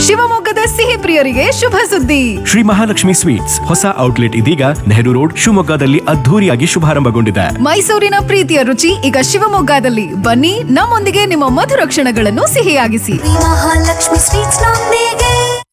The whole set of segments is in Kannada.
ಶಿವಮೊಗ್ಗದ ಸಿಹಿ ಪ್ರಿಯರಿಗೆ ಶುಭ ಸುದ್ದಿ ಶ್ರೀ ಮಹಾಲಕ್ಷ್ಮಿ ಸ್ವೀಟ್ಸ್ ಹೊಸ ಔಟ್ಲೆಟ್ ಇದೀಗ ನೆಹರು ರೋಡ್ ಶಿವಮೊಗ್ಗದಲ್ಲಿ ಅದ್ಧೂರಿಯಾಗಿ ಶುಭಾರಂಭಗೊಂಡಿದೆ ಮೈಸೂರಿನ ಪ್ರೀತಿಯ ರುಚಿ ಈಗ ಶಿವಮೊಗ್ಗದಲ್ಲಿ ಬನ್ನಿ ನಮ್ಮೊಂದಿಗೆ ನಿಮ್ಮ ಮಧುರ ಕ್ಷಣಗಳನ್ನು ಸಿಹಿಯಾಗಿಸಿ ಮಹಾಲಕ್ಷ್ಮಿ ಸ್ವೀಟ್ಸ್ ನೊಂದಿಗೆ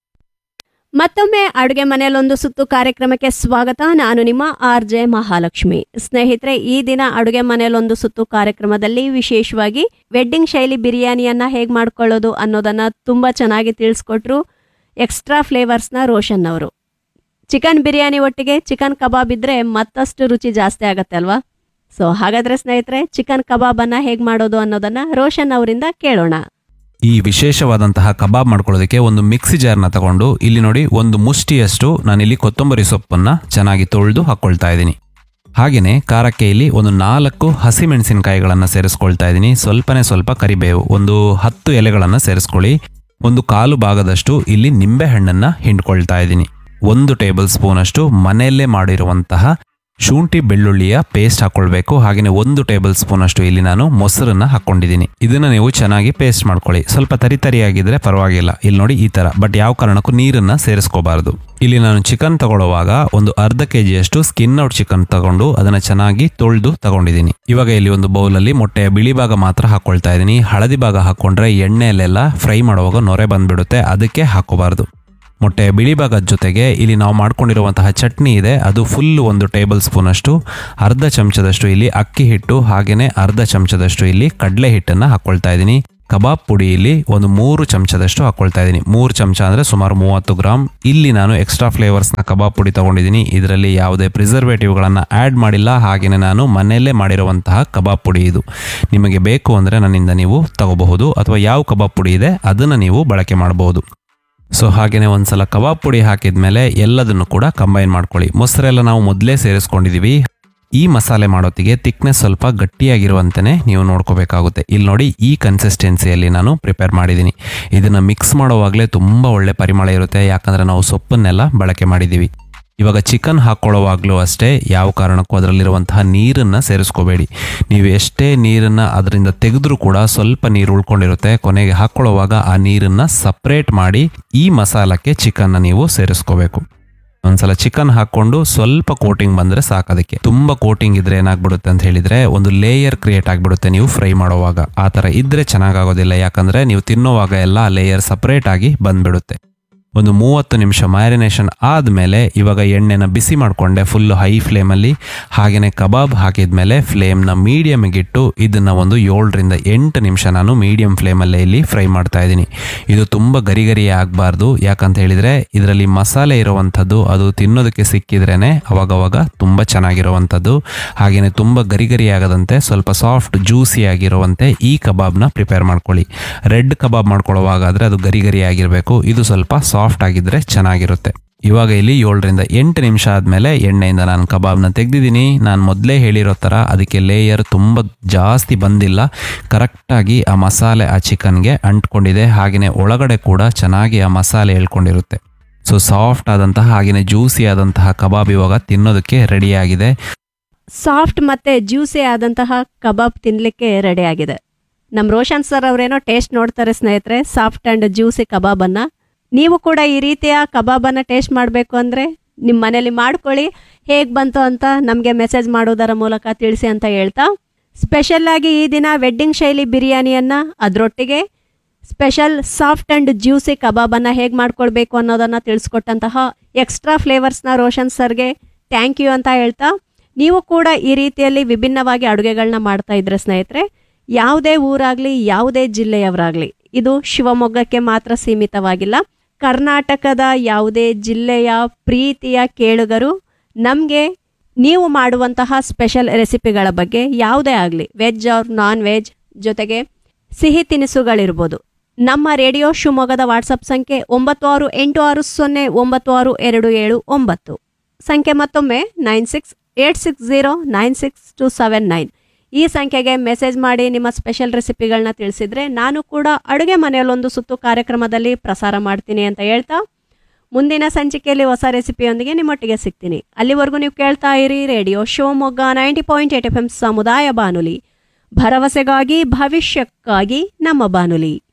ಮತ್ತೊಮ್ಮೆ ಅಡುಗೆ ಮನೆಯಲ್ಲೊಂದು ಸುತ್ತು ಕಾರ್ಯಕ್ರಮಕ್ಕೆ ಸ್ವಾಗತ ನಾನು ನಿಮ್ಮ ಆರ್ ಜೆ ಮಹಾಲಕ್ಷ್ಮಿ ಸ್ನೇಹಿತರೆ ಈ ದಿನ ಅಡುಗೆ ಮನೆಯಲ್ಲೊಂದು ಸುತ್ತು ಕಾರ್ಯಕ್ರಮದಲ್ಲಿ ವಿಶೇಷವಾಗಿ ವೆಡ್ಡಿಂಗ್ ಶೈಲಿ ಬಿರಿಯಾನಿಯನ್ನ ಹೇಗೆ ಮಾಡ್ಕೊಳ್ಳೋದು ಅನ್ನೋದನ್ನ ತುಂಬಾ ಚೆನ್ನಾಗಿ ತಿಳಿಸ್ಕೊಟ್ರು ಎಕ್ಸ್ಟ್ರಾ ಫ್ಲೇವರ್ಸ್ನ ರೋಷನ್ ಅವರು ಚಿಕನ್ ಬಿರಿಯಾನಿ ಒಟ್ಟಿಗೆ ಚಿಕನ್ ಕಬಾಬ್ ಇದ್ರೆ ಮತ್ತಷ್ಟು ರುಚಿ ಜಾಸ್ತಿ ಆಗತ್ತೆ ಅಲ್ವಾ ಸೊ ಹಾಗಾದ್ರೆ ಸ್ನೇಹಿತರೆ ಚಿಕನ್ ಕಬಾಬನ್ನ ಹೇಗೆ ಮಾಡೋದು ಅನ್ನೋದನ್ನ ರೋಷನ್ ಅವರಿಂದ ಕೇಳೋಣ ಈ ವಿಶೇಷವಾದಂತಹ ಕಬಾಬ್ ಮಾಡ್ಕೊಳ್ಳೋದಕ್ಕೆ ಒಂದು ಮಿಕ್ಸಿ ಜಾರ್ನ ತಗೊಂಡು ಇಲ್ಲಿ ನೋಡಿ ಒಂದು ಮುಷ್ಟಿಯಷ್ಟು ನಾನಿಲ್ಲಿ ಕೊತ್ತಂಬರಿ ಸೊಪ್ಪನ್ನ ಚೆನ್ನಾಗಿ ತೊಳೆದು ಹಾಕ್ಕೊಳ್ತಾ ಇದ್ದೀನಿ ಹಾಗೆಯೇ ಖಾರಕ್ಕೆ ಇಲ್ಲಿ ಒಂದು ನಾಲ್ಕು ಹಸಿಮೆಣಸಿನಕಾಯಿಗಳನ್ನು ಸೇರಿಸ್ಕೊಳ್ತಾ ಇದ್ದೀನಿ ಸ್ವಲ್ಪನೇ ಸ್ವಲ್ಪ ಕರಿಬೇವು ಒಂದು ಹತ್ತು ಎಲೆಗಳನ್ನು ಸೇರಿಸ್ಕೊಳ್ಳಿ ಒಂದು ಕಾಲು ಭಾಗದಷ್ಟು ಇಲ್ಲಿ ನಿಂಬೆ ಹಣ್ಣನ್ನ ಹಿಂಡ್ಕೊಳ್ತಾ ಇದ್ದೀನಿ ಒಂದು ಟೇಬಲ್ ಸ್ಪೂನ್ ಅಷ್ಟು ಮನೆಯಲ್ಲೇ ಮಾಡಿರುವಂತಹ ಶುಂಠಿ ಬೆಳ್ಳುಳ್ಳಿಯ ಪೇಸ್ಟ್ ಹಾಕೊಳ್ಬೇಕು ಹಾಗೆಯೇ ಒಂದು ಟೇಬಲ್ ಸ್ಪೂನ್ ಅಷ್ಟು ಇಲ್ಲಿ ನಾನು ಮೊಸರನ್ನ ಹಾಕೊಂಡಿದ್ದೀನಿ ಇದನ್ನ ನೀವು ಚೆನ್ನಾಗಿ ಪೇಸ್ಟ್ ಮಾಡ್ಕೊಳ್ಳಿ ಸ್ವಲ್ಪ ತರಿ ತರಿಯಾಗಿದ್ರೆ ಪರವಾಗಿಲ್ಲ ಇಲ್ಲಿ ನೋಡಿ ಈ ತರ ಬಟ್ ಯಾವ ಕಾರಣಕ್ಕೂ ನೀರನ್ನ ಸೇರಿಸ್ಕೋಬಾರದು ಇಲ್ಲಿ ನಾನು ಚಿಕನ್ ತಗೊಳ್ಳುವಾಗ ಒಂದು ಅರ್ಧ ಕೆ ಜಿಯಷ್ಟು ಸ್ಕಿನ್ ಔಟ್ ಚಿಕನ್ ತಗೊಂಡು ಅದನ್ನ ಚೆನ್ನಾಗಿ ತೊಳೆದು ತಗೊಂಡಿದ್ದೀನಿ ಇವಾಗ ಇಲ್ಲಿ ಒಂದು ಬೌಲಲ್ಲಿ ಮೊಟ್ಟೆಯ ಬಿಳಿ ಭಾಗ ಮಾತ್ರ ಹಾಕೊಳ್ತಾ ಇದ್ದೀನಿ ಹಳದಿ ಭಾಗ ಹಾಕೊಂಡ್ರೆ ಎಣ್ಣೆಯಲ್ಲೆಲ್ಲ ಫ್ರೈ ಮಾಡುವಾಗ ನೊರೆ ಬಂದ್ಬಿಡುತ್ತೆ ಅದಕ್ಕೆ ಹಾಕೋಬಾರ್ದು ಮೊಟ್ಟೆಯ ಬಿಳಿ ಭಾಗದ ಜೊತೆಗೆ ಇಲ್ಲಿ ನಾವು ಮಾಡ್ಕೊಂಡಿರುವಂತಹ ಚಟ್ನಿ ಇದೆ ಅದು ಫುಲ್ ಒಂದು ಟೇಬಲ್ ಸ್ಪೂನ್ ಅಷ್ಟು ಅರ್ಧ ಚಮಚದಷ್ಟು ಇಲ್ಲಿ ಅಕ್ಕಿ ಹಿಟ್ಟು ಹಾಗೇನೆ ಅರ್ಧ ಚಮಚದಷ್ಟು ಇಲ್ಲಿ ಕಡಲೆ ಹಿಟ್ಟನ್ನು ಹಾಕೊಳ್ತಾ ಇದ್ದೀನಿ ಕಬಾಬ್ ಪುಡಿ ಇಲ್ಲಿ ಒಂದು ಮೂರು ಚಮಚದಷ್ಟು ಹಾಕೊಳ್ತಾ ಇದ್ದೀನಿ ಮೂರು ಚಮಚ ಅಂದರೆ ಸುಮಾರು ಮೂವತ್ತು ಗ್ರಾಮ್ ಇಲ್ಲಿ ನಾನು ಎಕ್ಸ್ಟ್ರಾ ಫ್ಲೇವರ್ಸ್ನ ಕಬಾಬ್ ಪುಡಿ ತಗೊಂಡಿದ್ದೀನಿ ಇದರಲ್ಲಿ ಯಾವುದೇ ಪ್ರಿಸರ್ವೇಟಿವ್ಗಳನ್ನು ಆ್ಯಡ್ ಮಾಡಿಲ್ಲ ಹಾಗೆಯೇ ನಾನು ಮನೆಯಲ್ಲೇ ಮಾಡಿರುವಂತಹ ಕಬಾಬ್ ಪುಡಿ ಇದು ನಿಮಗೆ ಬೇಕು ಅಂದರೆ ನನ್ನಿಂದ ನೀವು ತಗೋಬಹುದು ಅಥವಾ ಯಾವ ಕಬಾಬ್ ಪುಡಿ ಇದೆ ಅದನ್ನು ನೀವು ಬಳಕೆ ಮಾಡಬಹುದು ಸೊ ಹಾಗೆಯೇ ಒಂದ್ಸಲ ಕಬಾಬ್ ಪುಡಿ ಹಾಕಿದ್ಮೇಲೆ ಎಲ್ಲದನ್ನು ಕೂಡ ಕಂಬೈನ್ ಮಾಡ್ಕೊಳ್ಳಿ ಮೊಸರೆಲ್ಲ ನಾವು ಮೊದಲೇ ಸೇರಿಸ್ಕೊಂಡಿದೀವಿ ಈ ಮಸಾಲೆ ಮಾಡೋತ್ತಿಗೆ ತಿಕ್ನೆಸ್ ಸ್ವಲ್ಪ ಗಟ್ಟಿಯಾಗಿರುವಂತೆಯೇ ನೀವು ನೋಡ್ಕೋಬೇಕಾಗುತ್ತೆ ಇಲ್ಲಿ ನೋಡಿ ಈ ಕನ್ಸಿಸ್ಟೆನ್ಸಿಯಲ್ಲಿ ನಾನು ಪ್ರಿಪೇರ್ ಮಾಡಿದ್ದೀನಿ ಇದನ್ನು ಮಿಕ್ಸ್ ಮಾಡೋವಾಗಲೇ ತುಂಬ ಒಳ್ಳೆ ಪರಿಮಳ ಇರುತ್ತೆ ಯಾಕಂದರೆ ನಾವು ಸೊಪ್ಪನ್ನೆಲ್ಲ ಬಳಕೆ ಮಾಡಿದ್ದೀವಿ ಇವಾಗ ಚಿಕನ್ ಹಾಕ್ಕೊಳ್ಳೋವಾಗಲೂ ಅಷ್ಟೇ ಯಾವ ಕಾರಣಕ್ಕೂ ಅದರಲ್ಲಿರುವಂತಹ ನೀರನ್ನು ಸೇರಿಸ್ಕೋಬೇಡಿ ನೀವು ಎಷ್ಟೇ ನೀರನ್ನು ಅದರಿಂದ ತೆಗೆದ್ರೂ ಕೂಡ ಸ್ವಲ್ಪ ನೀರು ಉಳ್ಕೊಂಡಿರುತ್ತೆ ಕೊನೆಗೆ ಹಾಕ್ಕೊಳ್ಳೋವಾಗ ಆ ನೀರನ್ನು ಸಪ್ರೇಟ್ ಮಾಡಿ ಈ ಮಸಾಲಕ್ಕೆ ಚಿಕನ್ನ ನೀವು ಸೇರಿಸ್ಕೋಬೇಕು ಒಂದ್ಸಲ ಚಿಕನ್ ಹಾಕೊಂಡು ಸ್ವಲ್ಪ ಕೋಟಿಂಗ್ ಬಂದ್ರೆ ಸಾಕು ಅದಕ್ಕೆ ತುಂಬಾ ಕೋಟಿಂಗ್ ಇದ್ರೆ ಏನಾಗ್ಬಿಡುತ್ತೆ ಅಂತ ಹೇಳಿದ್ರೆ ಒಂದು ಲೇಯರ್ ಕ್ರಿಯೇಟ್ ಆಗಿಬಿಡುತ್ತೆ ನೀವು ಫ್ರೈ ಮಾಡುವಾಗ ಆ ಥರ ಇದ್ರೆ ಚೆನ್ನಾಗಾಗೋದಿಲ್ಲ ಯಾಕಂದ್ರೆ ನೀವು ತಿನ್ನೋವಾಗ ಎಲ್ಲ ಲೇಯರ್ ಸಪ್ರೇಟ್ ಆಗಿ ಬಂದ್ಬಿಡುತ್ತೆ ಒಂದು ಮೂವತ್ತು ನಿಮಿಷ ಮ್ಯಾರಿನೇಷನ್ ಆದಮೇಲೆ ಇವಾಗ ಎಣ್ಣೆನ ಬಿಸಿ ಮಾಡಿಕೊಂಡೆ ಫುಲ್ ಹೈ ಫ್ಲೇಮಲ್ಲಿ ಹಾಗೆಯೇ ಕಬಾಬ್ ಹಾಕಿದ್ಮೇಲೆ ಫ್ಲೇಮ್ನ ಮೀಡಿಯಮ್ಗಿಟ್ಟು ಇದನ್ನು ಒಂದು ಏಳರಿಂದ ಎಂಟು ನಿಮಿಷ ನಾನು ಮೀಡಿಯಂ ಫ್ಲೇಮಲ್ಲೇ ಇಲ್ಲಿ ಫ್ರೈ ಮಾಡ್ತಾ ಇದ್ದೀನಿ ಇದು ತುಂಬ ಗರಿ ಗರಿ ಆಗಬಾರ್ದು ಯಾಕಂತ ಹೇಳಿದರೆ ಇದರಲ್ಲಿ ಮಸಾಲೆ ಇರುವಂಥದ್ದು ಅದು ತಿನ್ನೋದಕ್ಕೆ ಸಿಕ್ಕಿದ್ರೇ ಅವಾಗವಾಗ ತುಂಬ ಚೆನ್ನಾಗಿರುವಂಥದ್ದು ಹಾಗೆಯೇ ತುಂಬ ಗರಿ ಗರಿ ಆಗದಂತೆ ಸ್ವಲ್ಪ ಸಾಫ್ಟ್ ಜ್ಯೂಸಿ ಆಗಿರುವಂತೆ ಈ ಕಬಾಬ್ನ ಪ್ರಿಪೇರ್ ಮಾಡ್ಕೊಳ್ಳಿ ರೆಡ್ ಕಬಾಬ್ ಮಾಡ್ಕೊಳ್ಳೋವಾಗಾದರೆ ಅದು ಗರಿ ಗರಿ ಆಗಿರಬೇಕು ಇದು ಸ್ವಲ್ಪ ಸಾಫ್ಟ್ ಆಗಿದ್ರೆ ಚೆನ್ನಾಗಿರುತ್ತೆ ಇವಾಗ ಇಲ್ಲಿ ಏಳರಿಂದ ಎಂಟು ನಿಮಿಷ ಆದಮೇಲೆ ಎಣ್ಣೆಯಿಂದ ನಾನು ಕಬಾಬ್ನ ತೆಗೆದಿದ್ದೀನಿ ನಾನು ಮೊದಲೇ ಹೇಳಿರೋ ಥರ ಅದಕ್ಕೆ ಲೇಯರ್ ತುಂಬ ಜಾಸ್ತಿ ಬಂದಿಲ್ಲ ಕರೆಕ್ಟಾಗಿ ಆ ಮಸಾಲೆ ಆ ಚಿಕನ್ಗೆ ಅಂಟ್ಕೊಂಡಿದೆ ಹಾಗೆಯೇ ಒಳಗಡೆ ಕೂಡ ಚೆನ್ನಾಗಿ ಆ ಮಸಾಲೆ ಎಳ್ಕೊಂಡಿರುತ್ತೆ ಸೊ ಸಾಫ್ಟ್ ಆದಂತಹ ಹಾಗೆಯೇ ಜ್ಯೂಸಿ ಆದಂತಹ ಕಬಾಬ್ ಇವಾಗ ತಿನ್ನೋದಕ್ಕೆ ರೆಡಿಯಾಗಿದೆ ಸಾಫ್ಟ್ ಮತ್ತೆ ಜ್ಯೂಸಿ ಆದಂತಹ ಕಬಾಬ್ ತಿನ್ಲಿಕ್ಕೆ ರೆಡಿ ಆಗಿದೆ ನಮ್ಮ ರೋಷನ್ ಸರ್ ಅವರೇನೋ ಟೇಸ್ಟ್ ನೋಡ್ತಾರೆ ಸ್ನೇಹಿತರೆ ಸಾಫ್ಟ್ ಅಂಡ್ ಜ್ಯೂಸಿ ಕಬಾಬನ್ನ ನೀವು ಕೂಡ ಈ ರೀತಿಯ ಕಬಾಬನ್ನ ಟೇಸ್ಟ್ ಮಾಡಬೇಕು ಅಂದ್ರೆ ನಿಮ್ಮ ಮನೇಲಿ ಮಾಡ್ಕೊಳ್ಳಿ ಹೇಗೆ ಬಂತು ಅಂತ ನಮಗೆ ಮೆಸೇಜ್ ಮಾಡೋದರ ಮೂಲಕ ತಿಳಿಸಿ ಅಂತ ಹೇಳ್ತಾ ಸ್ಪೆಷಲ್ ಆಗಿ ಈ ದಿನ ವೆಡ್ಡಿಂಗ್ ಶೈಲಿ ಬಿರಿಯಾನಿಯನ್ನ ಅದರೊಟ್ಟಿಗೆ ಸ್ಪೆಷಲ್ ಸಾಫ್ಟ್ ಅಂಡ್ ಜ್ಯೂಸಿ ಕಬಾಬನ್ನು ಹೇಗೆ ಮಾಡ್ಕೊಳ್ಬೇಕು ಅನ್ನೋದನ್ನು ತಿಳಿಸ್ಕೊಟ್ಟಂತಹ ಎಕ್ಸ್ಟ್ರಾ ಫ್ಲೇವರ್ಸ್ನ ರೋಷನ್ ಸರ್ಗೆ ಥ್ಯಾಂಕ್ ಯು ಅಂತ ಹೇಳ್ತಾ ನೀವು ಕೂಡ ಈ ರೀತಿಯಲ್ಲಿ ವಿಭಿನ್ನವಾಗಿ ಅಡುಗೆಗಳನ್ನ ಮಾಡ್ತಾ ಇದ್ರೆ ಸ್ನೇಹಿತರೆ ಯಾವುದೇ ಊರಾಗಲಿ ಯಾವುದೇ ಜಿಲ್ಲೆಯವರಾಗಲಿ ಇದು ಶಿವಮೊಗ್ಗಕ್ಕೆ ಮಾತ್ರ ಸೀಮಿತವಾಗಿಲ್ಲ ಕರ್ನಾಟಕದ ಯಾವುದೇ ಜಿಲ್ಲೆಯ ಪ್ರೀತಿಯ ಕೇಳುಗರು ನಮಗೆ ನೀವು ಮಾಡುವಂತಹ ಸ್ಪೆಷಲ್ ರೆಸಿಪಿಗಳ ಬಗ್ಗೆ ಯಾವುದೇ ಆಗಲಿ ವೆಜ್ ಆರ್ ನಾನ್ ವೆಜ್ ಜೊತೆಗೆ ಸಿಹಿ ತಿನಿಸುಗಳಿರ್ಬೋದು ನಮ್ಮ ರೇಡಿಯೋ ಶಿವಮೊಗ್ಗದ ವಾಟ್ಸಪ್ ಸಂಖ್ಯೆ ಒಂಬತ್ತು ಆರು ಎಂಟು ಆರು ಸೊನ್ನೆ ಒಂಬತ್ತು ಆರು ಎರಡು ಏಳು ಒಂಬತ್ತು ಸಂಖ್ಯೆ ಮತ್ತೊಮ್ಮೆ nine six eight six zero nine six two seven nine ಈ ಸಂಖ್ಯೆಗೆ ಮೆಸೇಜ್ ಮಾಡಿ ನಿಮ್ಮ ಸ್ಪೆಷಲ್ ರೆಸಿಪಿಗಳನ್ನ ತಿಳಿಸಿದ್ರೆ ನಾನು ಕೂಡ ಅಡುಗೆ ಮನೆಯಲ್ಲೊಂದು ಸುತ್ತು ಕಾರ್ಯಕ್ರಮದಲ್ಲಿ ಪ್ರಸಾರ ಮಾಡ್ತೀನಿ ಅಂತ ಹೇಳ್ತಾ ಮುಂದಿನ ಸಂಚಿಕೆಯಲ್ಲಿ ಹೊಸ ರೆಸಿಪಿಯೊಂದಿಗೆ ನಿಮ್ಮೊಟ್ಟಿಗೆ ಸಿಗ್ತೀನಿ ಅಲ್ಲಿವರೆಗೂ ನೀವು ಕೇಳ್ತಾ ಇರಿ radio Shivamogga ninety point eight F M ಸಮುದಾಯ ಬಾನುಲಿ ಭರವಸೆಗಾಗಿ ಭವಿಷ್ಯಕ್ಕಾಗಿ ನಮ್ಮ ಬಾನುಲಿ